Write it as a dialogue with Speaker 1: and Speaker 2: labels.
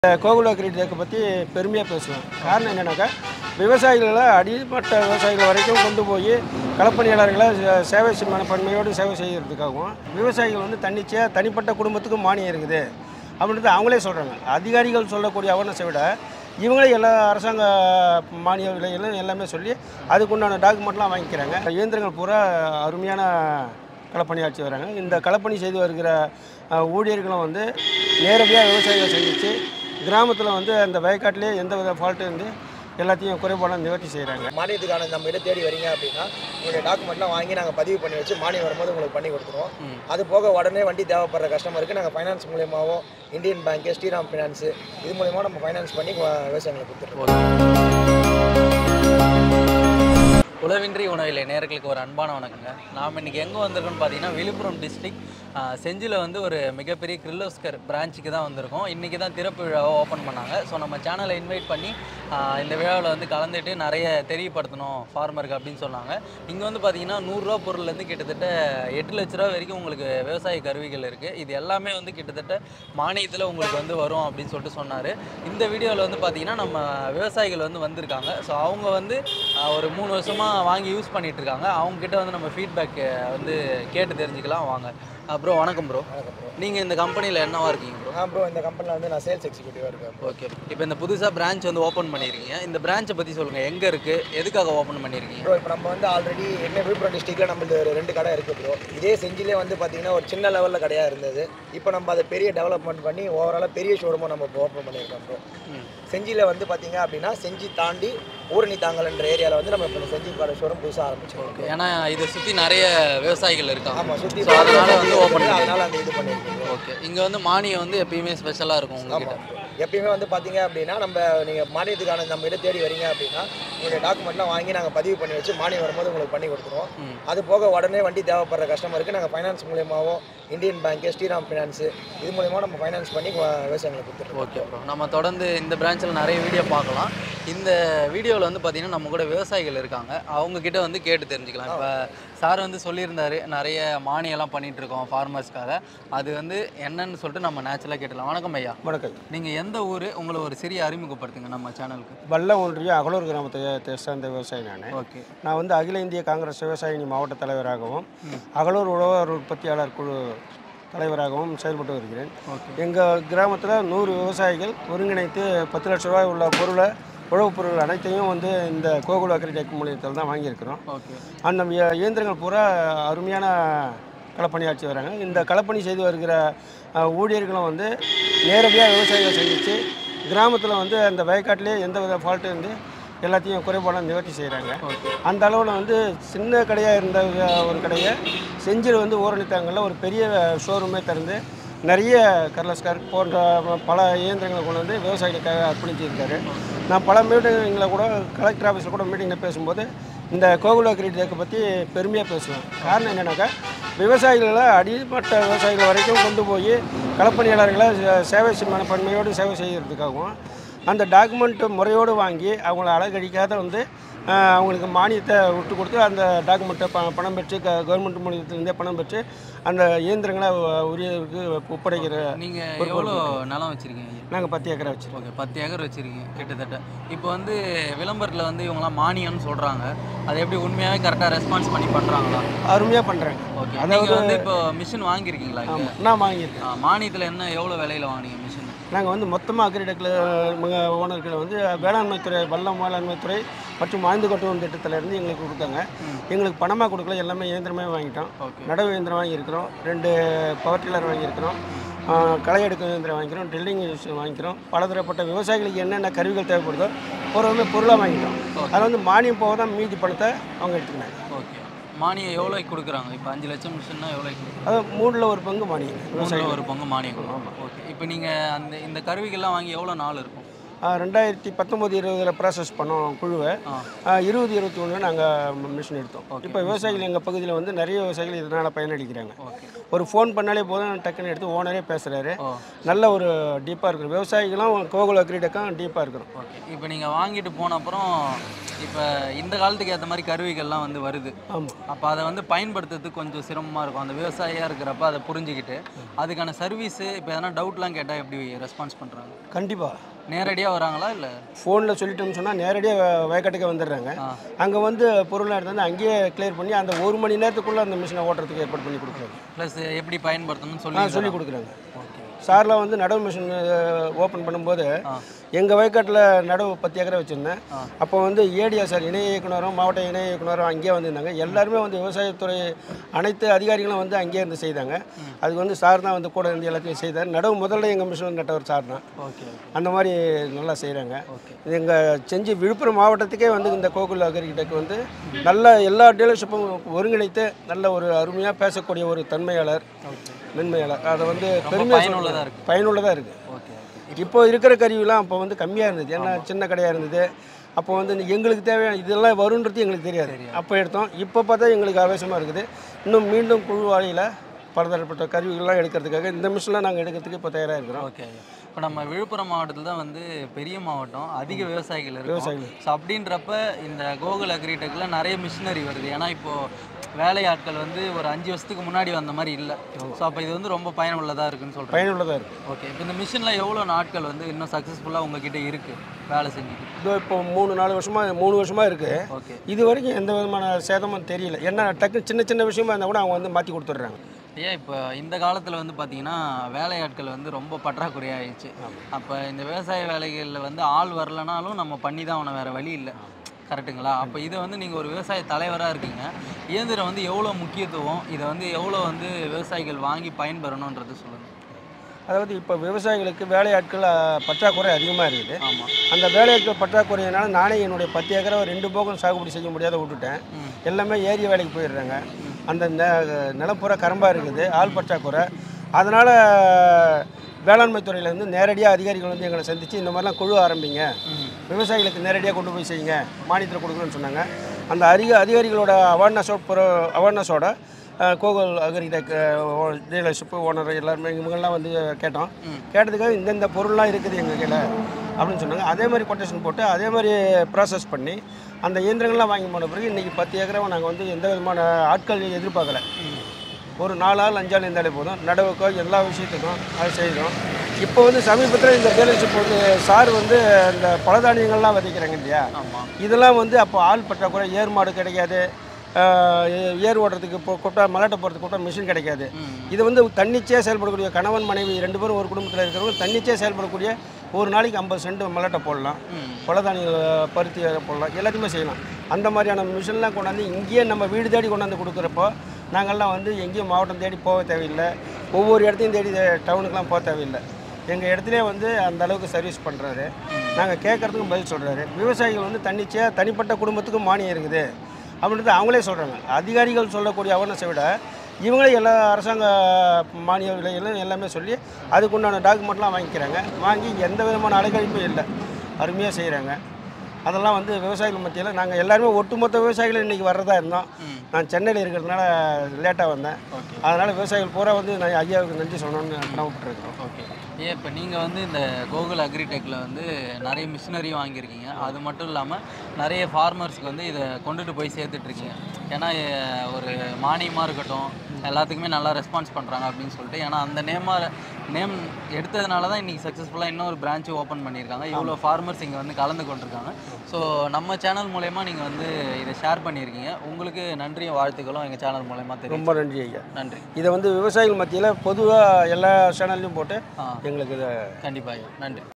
Speaker 1: கோகுல கிரீடத்தை பற்றி பெருமையாக பேசுவேன் காரணம் என்னென்னாக்கா விவசாயிகளை அடிமட்ட விவசாயிகள் வரைக்கும் கொண்டு போய் களப்பணியாளர்களை சே- சேவை செய்- மனப்பான்மையோடு சேவை செய்கிறதுக்காகவும் விவசாயிகள் வந்து தன்னிச்சையாக தனிப்பட்ட குடும்பத்துக்கும் மானியம் இருக்குது அப்படின்றது அவங்களே சொல்கிறாங்க அதிகாரிகள் சொல்லக்கூடிய அவர்னஸை விட இவங்களே எல்லா அரசாங்க மானிய விலைகளும் எல்லாமே சொல்லி அதுக்குண்டான டாக்குமெண்ட்லாம் வாங்கிக்கிறாங்க இயந்திரங்கள் பூரா அருமையான களப்பணியாற்றி வராங்க இந்த களப்பணி செய்து வருகிற அஹ், ஊழியர்களும் வந்து நேரடியாக விவசாயிகளை சந்தித்து கிராமத்தில் வந்து அந்த வயக்காட்டிலே எந்த வித ஃபால்ட்டு இருந்து எல்லாத்தையும் குறைபாடாக நிவர்த்தி செய்கிறாங்க
Speaker 2: மானியத்துக்கான நம்ம இடம் தேடி வரீங்க அப்படின்னா உங்களுடைய டாக்குமெண்ட்லாம் வாங்கி நாங்கள் பதிவு பண்ணி வச்சு மானியம் வரும்போது உங்களுக்கு பண்ணி கொடுத்துருவோம் அது போக உடனே வண்டி தேவைப்படுற கஸ்டமருக்கு நாங்கள் ஃபைனான்ஸ் மூலியமாவோ இந்தியன் பேங்க்கு ஸ்ரீராம் ஃபினான்ஸு இது மூலியமாக நம்ம ஃபைனான்ஸ் பண்ணி வ- விவசாயிகளுக்கு கொடுத்துருவோம்
Speaker 3: உழவின்றி உணவில்லை நேர்களுக்கு ஒரு அன்பான வணக்கங்க நாம் இன்னைக்கு எங்கே வந்திருக்கோம்னு பார்த்தீங்கன்னா விழுப்புரம் டிஸ்ட்ரிக்ட் செஞ்சியில் வந்து ஒரு மிகப்பெரிய கிரில்லோஸ்கர் பிரான்ச்சுக்கு தான் வந்திருக்கோம் இன்றைக்கி தான் திறப்பு விழாவை ஓப்பன் பண்ணாங்க ஸோ நம்ம சேனலை இன்வைட் பண்ணி ஆஹ் இந்த விழாவில் வந்து கலந்துட்டு நிறைய தெரியப்படுத்தணும் ஃபார்மருக்கு அப்படின்னு சொன்னாங்க இங்கே வந்து பார்த்தீங்கன்னா நூறுரூவா பொருள்லேருந்து கிட்டத்தட்ட எட்டு லட்ச ரூபா வரைக்கும் உங்களுக்கு விவசாய கருவிகள் இருக்குது இது எல்லாமே வந்து கிட்டத்தட்ட மானியத்தில் உங்களுக்கு வந்து வரும் அப்படின்னு சொல்லிட்டு சொன்னார் இந்த வீடியோவில் வந்து பார்த்தீங்கன்னா நம்ம விவசாயிகள் வந்து வந்திருக்காங்க ஸோ அவங்க வந்து ஆஹ், ஒரு மூணு வருஷமாக வாங்கி யூஸ் பண்ணிட்டு இருக்காங்க அவங்க கிட்ட வந்து நம்ம ஃபீட்பேக் வந்து கேட்டு தெரிஞ்சுக்கலாம் வாங்க ப்ரோ வணக்கம் ப்ரோ
Speaker 2: வணக்கம் ப்ரோ
Speaker 3: நீங்கள் இந்த கம்பெனியில் என்னவா இருக்கீங்க ப்ரோ
Speaker 2: ஆ ப்ரோ இந்த கம்பெனியில் வந்து நான் சேல்ஸ் எக்ஸிக்யூட்டிவாக இருக்கேன்
Speaker 3: ஓகே இப்போ இந்த புதுசாக பிரான்ச் வந்து ஓப்பன் பண்ணியிருக்கீங்க இந்த பிரான்ச்சை பற்றி சொல்லுங்கள் எங்கே இருக்குது எதுக்காக ஓப்பன் பண்ணியிருக்கீங்க
Speaker 2: ப்ரோ இப்போ நம்ம வந்து ஆல்ரெடி என்ன விழுப்புரம் டிஸ்ட்ரிக்டில் நம்மளுக்கு ஒரு ரெண்டு கடை இருக்குது ப்ரோ இதே செஞ்சிலே வந்து பார்த்தீங்கன்னா ஒரு சின்ன லெவலில் கடையாக இருந்தது இப்போ நம்ம அதை பெரிய டெவலப்மெண்ட் பண்ணி ஓவராலாக பெரிய ஷோரூமும் நம்ம இப்போ ஓப்பன் பண்ணியிருக்கோம் ப்ரோ
Speaker 3: ம்.
Speaker 2: செஞ்சியில் வந்து பார்த்தீங்க அப்படின்னா செஞ்சி தாண்டி ஊரணி தாங்கல்ன்ற ஏரியாவில் வந்து நம்ம இப்போ இந்த செஞ்சி கடை ஷோரூம் புதுசாக ஆரம்பிச்சிருக்கோம்
Speaker 3: ஓகே ஏன்னா இதை சுற்றி நிறைய விவசாயிகள் இருக்காங்க
Speaker 2: ஆமாம் சுற்றி
Speaker 3: So, அதனால வந்து open
Speaker 2: அதனால அந்த இது பண்ணியிருக்கோம்
Speaker 3: ஓகே இங்கே வந்து மானியம் வந்து எப்பயுமே ஸ்பெஷலாக இருக்கும் உங்ககிட்ட
Speaker 2: ஆமாம் எப்பயுமே வந்து பார்த்தீங்க அப்படின்னா நம்ம நீங்கள் மானியத்துக்கான நம்ம இடம் தேடி வரீங்க அப்படின்னா உங்களுடைய டாக்குமெண்ட்லாம் வாங்கி நாங்கள் பதிவு பண்ணி வச்சு மானியம் வரும்போது உங்களுக்கு பண்ணி கொடுத்துருவோம்
Speaker 3: ம்.
Speaker 2: அது போக உடனே வண்டி தேவைப்படுற கஸ்டமருக்கு நாங்கள் ஃபைனான்ஸ் மூலியமாவோ இந்தியன் பேங்க்கு ஸ்ரீராம் ஃபினான்ஸு இது மூலியமாக நம்ம ஃபைனான்ஸ் பண்ணி வ- விவசாயிகளுக்கு கொடுத்துருவோம்
Speaker 3: ஓகே ப்ரோ நம்ம தொடர்ந்து இந்த பிரான்ச்சில் நிறைய வீடியோ பார்க்கலாம் இந்த வீடியோவில் வந்து பார்த்தீங்கன்னா நம்ம கூட விவசாயிகள் இருக்காங்க அவங்க கிட்ட வந்து கேட்டு தெரிஞ்சுக்கலாம் இப்போ சார் வந்து சொல்லியிருந்தாரு நிறைய மானியெல்லாம் பண்ணிட்டு இருக்கோம் ஃபார்மர்ஸ்க்காக அது வந்து என்னன்னு சொல்லிட்டு நம்ம நேச்சுரலாக கேட்டலாம் வணக்கம் ஐயா
Speaker 1: வணக்கம்
Speaker 3: நீங்கள் எந்த ஊர் உங்களை ஒரு சிறிய அறிமுகப்படுத்துங்க நம்ம சேனலுக்கு
Speaker 1: வல்ல ஒன்றிய அகலூர் கிராமத்தை தே- சேர்ந்த விவசாயி நான்
Speaker 3: ஓகே
Speaker 1: நான் வந்து அகில இந்திய காங்கிரஸ் விவசாயினி மாவட்ட தலைவராகவும் அகலூர் உழவர் உற்பத்தியாளர் குழு தலைவராகவும் செயல்பட்டு வருகிறேன்
Speaker 3: ஓகே
Speaker 1: எங்கள் கிராமத்தில் நூறு விவசாயிகள் ஒருங்கிணைத்து பத்து லட்ச ரூபாய் உள்ள பொருளை உழவுப் பொருள் அனைத்தையும் வந்து இந்த கோகுல் அக்ரிடெக் மூலியத்தில் தான் வாங்கியிருக்கிறோம்
Speaker 3: ஓகே
Speaker 1: அந்த இய- இயந்திரங்கள் பூரா அருமையான களப்பணியாற்றி வராங்க இந்த களப்பணி செய்து வருகிற அஹ், ஊழியர்களும் வந்து நேரடியாக விவசாயிகளை சந்தித்து கிராமத்தில் வந்து அந்த வயக்காட்டிலே எந்த வித ஃபால்ட்டு இருந்து எல்லாத்தையும் குறைபாடாக நிவர்த்தி செய்கிறாங்க
Speaker 3: ஓகே
Speaker 1: அந்த அளவில் வந்து சின்ன கடையாக இருந்த அஹ், ஒரு கடையை செஞ்சில் வந்து ஓரணித்தாங்களில் ஒரு பெரிய ஷோரூமே திறந்து நிறைய கர்லஸ்கார் போன்ற பல இயந்திரங்களை கொண்டு வந்து விவசாயிகளுக்காக அர்ப்பணிச்சிருக்காரு நான் பல மீட்டிங்களை கூட கலெக்டர் ஆஃபீஸில் கூட மீட்டிங்கில் பேசும்போது இந்த கோகுல கிரீடத்தை பற்றி பெருமையாக பேசுவேன் காரணம் என்னென்னாக்கா விவசாயிகளை அடிமட்ட விவசாயிகள் வரைக்கும் கொண்டு போய் களப்பணியாளர்களை சே- சேவை செய்- மனப்பான்மையோடு சேவை செய்கிறதுக்காகவும் அந்த டாக்குமெண்ட் முறையோடு வாங்கி அவங்கள அழகடிக்காத வந்து ஆஹ், அவங்களுக்கு மானியத்தை விட்டு கொடுத்து அந்த டாக்குமெண்ட்டை ப பணம் பெற்று க கவர்மெண்ட் மூலியத்திலேருந்தே பணம் பெற்று அந்த இயந்திரங்களை உ- உரியவருக்கு ஒப்படைக்கிற
Speaker 3: நீங்கள்
Speaker 1: ஒரு
Speaker 3: எவ்வளோ
Speaker 1: பொறுப்பு.
Speaker 3: நிலம் வச்சுருக்கீங்க ஐயா
Speaker 1: நாங்கள் பத்து ஏக்கரை வச்சுருக்கோம்
Speaker 3: ஓகே பத்து ஏக்கர் வச்சிருக்கீங்க கிட்டத்தட்ட இப்போ வந்து விளம்பரத்தில் வந்து இவங்கலாம் மானியம்னு சொல்கிறாங்க அதை எப்படி உண்மையாகவே கரெக்டாக ரெஸ்பான்ஸ் பண்ணி பண்ணுறாங்களா
Speaker 1: அருமையாக பண்ணுறாங்க
Speaker 3: ஓகே
Speaker 1: அதாவது-
Speaker 3: நீங்கள் வந்து இப்போ மிஷின் வாங்கியிருக்கீங்களா இங்க?
Speaker 1: ஆமாம் நான் வாங்கியிருக்கேன்
Speaker 3: ஆ, மானியத்தில் என்ன எவ்வளோ விலையில் வாங்கினீங்க மிஷின்
Speaker 1: நாங்கள் வந்து மொத்தமாக அக்ரிடெக்கில் ஓனர்கள் வந்து வேளாண்மைத்துறை வல்லம் வேளாண்மைத்துறை மற்றும் ஆய்ந்து கட்டுவோம் திட்டத்திலேருந்து எங்களுக்கு கொடுத்தாங்க எங்களுக்கு பணமாக கொடுக்கல எல்லாமே இயந்திரமே வாங்கிட்டோம்
Speaker 3: ஓகே
Speaker 1: நடவு இயந்திரம் வாங்கியிருக்கிறோம் ரெண்டு பவர் டில்லர் வாங்கியிருக்கிறோம் ஆ, களை எடுக்கும் இயந்திரம் வாங்கிக்கிறோம் ட்ரில்லிங் மிஷின் வாங்கிக்கிறோம் பலதரப்பட்ட விவசாயிகளுக்கு என்னென்ன கருவிகள் தேவைப்படுதோ பூராவுமே பொருளாக வாங்கிட்டோம் அதில் வந்து மானியம் போக தான் மீதி பணத்தை அவங்க எடுத்துக்கினாங்க
Speaker 3: ஓகே மானியம் எவ்வளோக்கு கொடுக்குறாங்க இப்போ அஞ்சு லட்சம் மிஷின்னா எவ்வளோக்கு கொடுக்குறாங்க
Speaker 1: அது மூணில் ஒரு பங்கு மானியம்
Speaker 3: மூணில்
Speaker 1: விவசாயிகள்
Speaker 3: ஒரு பங்கு மானியம் கொடுக்கும் ஓகே இப்போ நீங்கள் அந்த இந்த கருவிகள்லாம் வாங்கி எவ்வளோ நாள் இருக்கும்
Speaker 1: ஆ, ரெண்டாயிரத்தி பத்தொம்போது இருபதில் ப்ராசஸ் பண்ணோம் குழுவை
Speaker 3: ஆ
Speaker 1: ஆ, இருபது இருபத்தி ஒன்று நாங்கள் மிஷின் எடுத்தோம் இப்போ விவசாயிகள் எங்கள் பகுதியில் வந்து நிறைய விவசாயிகள் இதனால் பயனளிக்கிறாங்க
Speaker 3: ஓகே
Speaker 1: ஒரு ஃபோன் பண்ணாலே போதும் டக்குன்னு எடுத்து ஓனரே பேசுகிறாரு
Speaker 3: ஓ
Speaker 1: நல்ல ஒரு டீப்பாக இருக்கிற விவசாயிகளும் கோகுல அக்ரிடக்கும் டீப்பாக இருக்கிறோம்
Speaker 3: ஓகே இப்போ நீங்கள் வாங்கிட்டு போன அப்புறம் இப்போ இந்த காலத்துக்கு ஏற்ற மாதிரி கருவிகள்லாம் வந்து வருது
Speaker 1: ஆமாம்
Speaker 3: அப்போ அதை வந்து பயன்படுத்துறதுக்கு கொஞ்சம் சிரமமாக இருக்கும் அந்த விவசாயியாக இருக்கிறப்ப அதை புரிஞ்சுக்கிட்டு அதுக்கான சர்வீஸு இப்போ எதனா டவுட்லாம் கேட்டால் எப்படி ரெஸ்பான்ஸ் பண்ணுறாங்க
Speaker 1: கண்டிப்பாக
Speaker 3: நேரடியாக வராங்களா இல்லை
Speaker 1: ஃபோனில் சொல்லிட்டோம்னு சொன்னால் நேரடியாக வயக்காட்டுக்கே வந்துடுறாங்க
Speaker 3: ஆ.
Speaker 1: அங்கே வந்து பொருளாக எடுத்து வந்து அங்கேயே கிளியர் பண்ணி அந்த ஒரு மணி நேரத்துக்குள்ளே அந்த மிஷினை ஓட்டுறதுக்கு ஏற்பாடு பண்ணி கொடுக்குறாங்க
Speaker 3: ப்ளஸ் எப்படி பயன்படுத்தணும்னு
Speaker 1: ஆ
Speaker 3: சொல்லி
Speaker 1: சொல்லி கொடுக்குறாங்க
Speaker 3: ஓகே
Speaker 1: சார்லாம் வந்து நடவு மிஷின் ஓப்பன் பண்ணும்போது
Speaker 3: ஆ.
Speaker 1: எங்கள் வயக்காட்டில் நடவு பத்து ஏக்கரை வச்சுருந்தேன்
Speaker 3: ஆ.
Speaker 1: அப்போ வந்து ஏடியா சார் இணை இயக்குனரும் மாவட்ட இணை இயக்குனரும் அங்கேயே வந்திருந்தாங்க எல்லாருமே வந்து விவசாயத்துறை அனைத்து அதிகாரிகளும் வந்து அங்கேயே இருந்து செய்தாங்க அதுக்கு வந்து சார் தான் வந்து கூட இருந்து எல்லாத்தையும் செய்தார் நடவு முதல்ல எங்கள் மிஷின் நட்டவர் சார் தான்
Speaker 3: ஓகே
Speaker 1: அந்த மாதிரி நல்லா செய்கிறாங்க
Speaker 3: ஓகே
Speaker 1: எங்கள் செஞ்சு விழுப்புரம் மாவட்டத்துக்கே வந்து இந்த கோகுல் அக்ரிடெக் வந்து நல்ல எல்லா டீலர்ஷிப்பும் ஒருங்கிணைத்து நல்ல ஒரு அருமையாக பேசக்கூடிய ஒரு தன்மையாளர்
Speaker 3: ஓகே
Speaker 1: மென்மையாளர் அதை வந்து
Speaker 3: ரொம்ப
Speaker 1: பெருமையாக
Speaker 3: பயனுள்ளதாக இருக்குது
Speaker 1: பயனுள்ளதாக இருக்குது
Speaker 3: ஓகே
Speaker 1: இப்போ இருக்கிற கருவிலாம் அப்போ வந்து கம்மியாக இருந்தது ஏன்னா சின்ன கடையாக இருந்தது அப்போ வந்து எங்களுக்கு தேவையான இதெல்லாம் வருன்றது எங்களுக்கு தெரியாது அப்போ எடுத்தோம் இப்போ பார்த்தா எங்களுக்கு ஆவேசமாக இருக்குது இன்னும் மீண்டும் குழு வாழையில் பலதரப்பட்ட கருவிகள்லாம் எடுக்கிறதுக்காக இந்த மிஷின்லாம் நாங்கள் எடுக்கிறதுக்கு இப்போ தயாராக இருக்கிறோம்
Speaker 3: ஓகே இப்போ நம்ம விழுப்புரம் மாவட்டத்தில் தான் வந்து பெரிய மாவட்டம் அதிக விவசாயிகள் இருக்கும்
Speaker 1: விவசாயிகள்.
Speaker 3: ஸோ அப்படின்றப்ப இந்த கோகுல் அக்ரிடெக்கில் நிறைய மிஷினரி வருது ஏன்னா இப்போது வேலையாட்கள் வந்து ஒரு அஞ்சு வருஷத்துக்கு முன்னாடி வந்த மாதிரி இல்லை ஸோ அப்போ இது வந்து ரொம்ப பயனுள்ளதாக இருக்குன்னு சொல்கிறேன்
Speaker 1: பயனுள்ளதாக இருக்குது
Speaker 3: ஓகே இப்போ இந்த மிஷினில் எவ்வளோ நாட்கள் வந்து இன்னும் சக்ஸஸ்ஃபுல்லாக உங்ககிட்ட இருக்குது வேலை செஞ்சுட்டு
Speaker 1: இதோ இப்போ மூணு நாலு வருஷமாக மூணு வருஷமாக இருக்குது
Speaker 3: ஓகே
Speaker 1: இது வரைக்கும் எந்த விதமான சேதமும் தெரியல ஏன்னா டக்கு சின்ன சின்ன விஷயமா இருந்தால் கூட அவங்க வந்து மாற்றி கொடுத்துட்றாங்க
Speaker 3: ஏன் இப்போ இந்த காலத்தில் வந்து பார்த்தீங்கன்னா வேலையாட்கள் வந்து ரொம்ப பற்றாக்குறை ஆயிடுச்சு அப்போ இந்த விவசாய வேலைகளில் வந்து ஆள் வரலனாலும் நம்ம பண்ணி தான் அவனை வேறு வழி இல்லை கரெக்ட்டுங்களா அப்போ இதை வந்து நீங்கள் ஒரு விவசாய தலைவராக இருக்கீங்க இயந்திரம் வந்து எவ்வளோ முக்கியத்துவம் இதை வந்து எவ்வளோ வந்து விவசாயிகள் வாங்கி பயன்பெறணுன்றது சொல்லுங்கள்
Speaker 1: அதாவது இப்போ விவசாயிகளுக்கு வேலையாட்கள் அஹ், பற்றாக்குறை அதிகமாக இருக்குது
Speaker 3: ஆமாம்
Speaker 1: அந்த வேலையாட்கள் பற்றாக்குறையினால நானே என்னுடைய பத்து ஏக்கரை ஒரு ரெண்டு போகம் சாகுபடி செய்ய முடியாத விட்டுட்டேன்
Speaker 3: ம்.
Speaker 1: எல்லாமே ஏரிய வேலைக்கு போயிடுறாங்க அந்த நெ- நிலப்புற கரம்பாக இருக்குது ஆள் பற்றாக்குறை அதனால் வேளாண்மை துறையிலேருந்து நேரடியாக அதிகாரிகள் வந்து எங்களை சந்தித்து இந்த மாதிரிலாம் குழு ஆரம்பிங்க
Speaker 3: ம்
Speaker 1: விவசாயிகளுக்கு நேரடியாக கொண்டு போய் செய்யுங்க மானியத்தில் கொடுக்குறோன்னு சொன்னாங்க அந்த அதிக அதிகாரிகளோட அவேர்னஸோட அவேர்னஸோட கோகுல் அக்ரிடெக் டீலர்ஷிப்பு ஓனர் எல்லாருமே இவங்கெல்லாம் வந்து கேட்டோம்
Speaker 3: ம்.
Speaker 1: கேட்டதுக்காக இந்தந்த பொருள்லாம் இருக்குது எங்கள் கையில் அப்படின்னு சொன்னாங்க அதே மாதிரி கொட்டேஷன் போட்டு அதே மாதிரி ப்ராசஸ் பண்ணி அந்த இயந்திரங்கள்லாம் வாங்கி போன பிறகு இன்றைக்கி பத்து ஏக்கரை நாங்கள் வந்து எந்த விதமான ஆட்கள் எதிர்பார்க்கல ஒரு நாலு ஆள் அஞ்சு ஆள் இருந்தாலே போதும் நடவுக்கோ எல்லா விஷயத்துக்கும் அதை செய்கிறோம் இப்போ வந்து சமீபத்தில் இந்த டீலர்ஷிப் வந்து சார் வந்து இந்த பலதானியங்கள்லாம் விதைக்கிறாங்க இல்லையா
Speaker 3: ஆமாம்
Speaker 1: இதெல்லாம் வந்து அப்போ ஆள் பற்றாக்குறை ஏர் மாடு கிடைக்காது ஆஹ் ஏ- ஏர் ஓட்டுறதுக்கு இப்போ கூப்பிட்டா மலாட்டை போகிறதுக்கு கூப்பிட்டா மிஷின் கிடைக்காது
Speaker 3: ம்
Speaker 1: இது வந்து தன்னிச்சையாக செயல்படக்கூடிய கணவன் மனைவி ரெண்டு பேரும் ஒரு குடும்பத்தில் இருக்கிறவங்க தன்னிச்சையாக செயல்படக்கூடிய ஒரு நாளைக்கு ஐம்பது சென்ட் மலாட்டை போடலாம்
Speaker 3: ம்
Speaker 1: பலதானியங்கள் பருத்தி போடலாம் எல்லாத்தையுமே செய்யலாம் அந்த மாதிரியான மிஷின்லாம் கொண்டாந்து இங்கேயே நம்ம வீடு தேடி கொண்டாந்து கொடுக்குறப்போ நாங்கள்லாம் வந்து எங்கேயும் மாவட்டம் தேடி போக தேவையில்லை ஒவ்வொரு இடத்தையும் தேடி டவுனுக்குலாம் போக தேவையில்லை எங்கள் இடத்துலே வந்து அந்த அளவுக்கு சர்வீஸ் பண்ணுறாரு நாங்கள் கேட்குறதுக்கும் பதில் சொல்கிறாரு விவசாயிகள் வந்து தன்னிச்சையாக தனிப்பட்ட குடும்பத்துக்கும் மானியம் இருக்குது அப்படின்றது அவங்களே சொல்கிறாங்க அதிகாரிகள் சொல்லக்கூடிய அவேர்னஸை விட இவங்களே எல்லா அரசாங்க மானிய விலைகளும் எல்லாமே சொல்லி அதுக்குண்டான டாக்குமெண்ட்லாம் வாங்கிக்கிறாங்க வாங்கி எந்த விதமான அலைக்கழிப்பும் இல்லை அருமையாக செய்கிறாங்க அதெல்லாம் வந்து விவசாயிகள் மத்தியில் நாங்கள் எல்லாருமே ஒட்டுமொத்த விவசாயிகள் இன்றைக்கி வர்றதா இருந்தோம்
Speaker 3: ம்
Speaker 1: நான் சென்னையில் இருக்கிறதுனால லேட்டாக வந்தேன்
Speaker 3: ஓகே
Speaker 1: அதனால் விவசாயிகள் பூரா வந்து நான் ஐயாவுக்கு நன்றி சொல்லணும்னு கடமைப்பட்டிருக்கிறோம்
Speaker 3: ஓகே ஏன் இப்போ நீங்கள் வந்து இந்த கோகுல் அக்ரிடெக்கில் வந்து நிறைய மிஷினரி வாங்கியிருக்கீங்க அது மட்டும் இல்லாமல் நிறைய ஃபார்மர்ஸ்க்கு வந்து இதை கொண்டுட்டு போய் சேர்த்துட்ருக்கீங்க ஏன்னா எ- ஒரு மானியமாக இருக்கட்டும் எல்லாத்துக்குமே நல்லா ரெஸ்பான்ஸ் பண்ணுறாங்க அப்படின்னு சொல்லிட்டு ஏன்னா அந்த நேமாக நேம் எடுத்ததுனால தான் இன்றைக்கி சக்ஸஸ்ஃபுல்லாக இன்னொரு பிரான்ச்சு ஓப்பன் பண்ணியிருக்காங்க இவ்வளோ ஃபார்மர்ஸ் இங்கே வந்து கலந்து கொண்டிருக்காங்க ஸோ நம்ம சேனல் மூலயமா நீங்கள் வந்து இதை ஷேர் பண்ணியிருக்கீங்க உங்களுக்கு நன்றியும் வாழ்த்துக்களும் எங்கள் சேனல் மூலயமா தெரியும்
Speaker 1: ரொம்ப நன்றி ஐயா
Speaker 3: நன்றி
Speaker 1: இதை வந்து விவசாயிகள் மத்தியில் பொதுவாக எல்லா சேனல்லையும் போட்டு
Speaker 3: ஆ
Speaker 1: எங்களுக்கு இதை
Speaker 3: கண்டிப்பாக நன்றி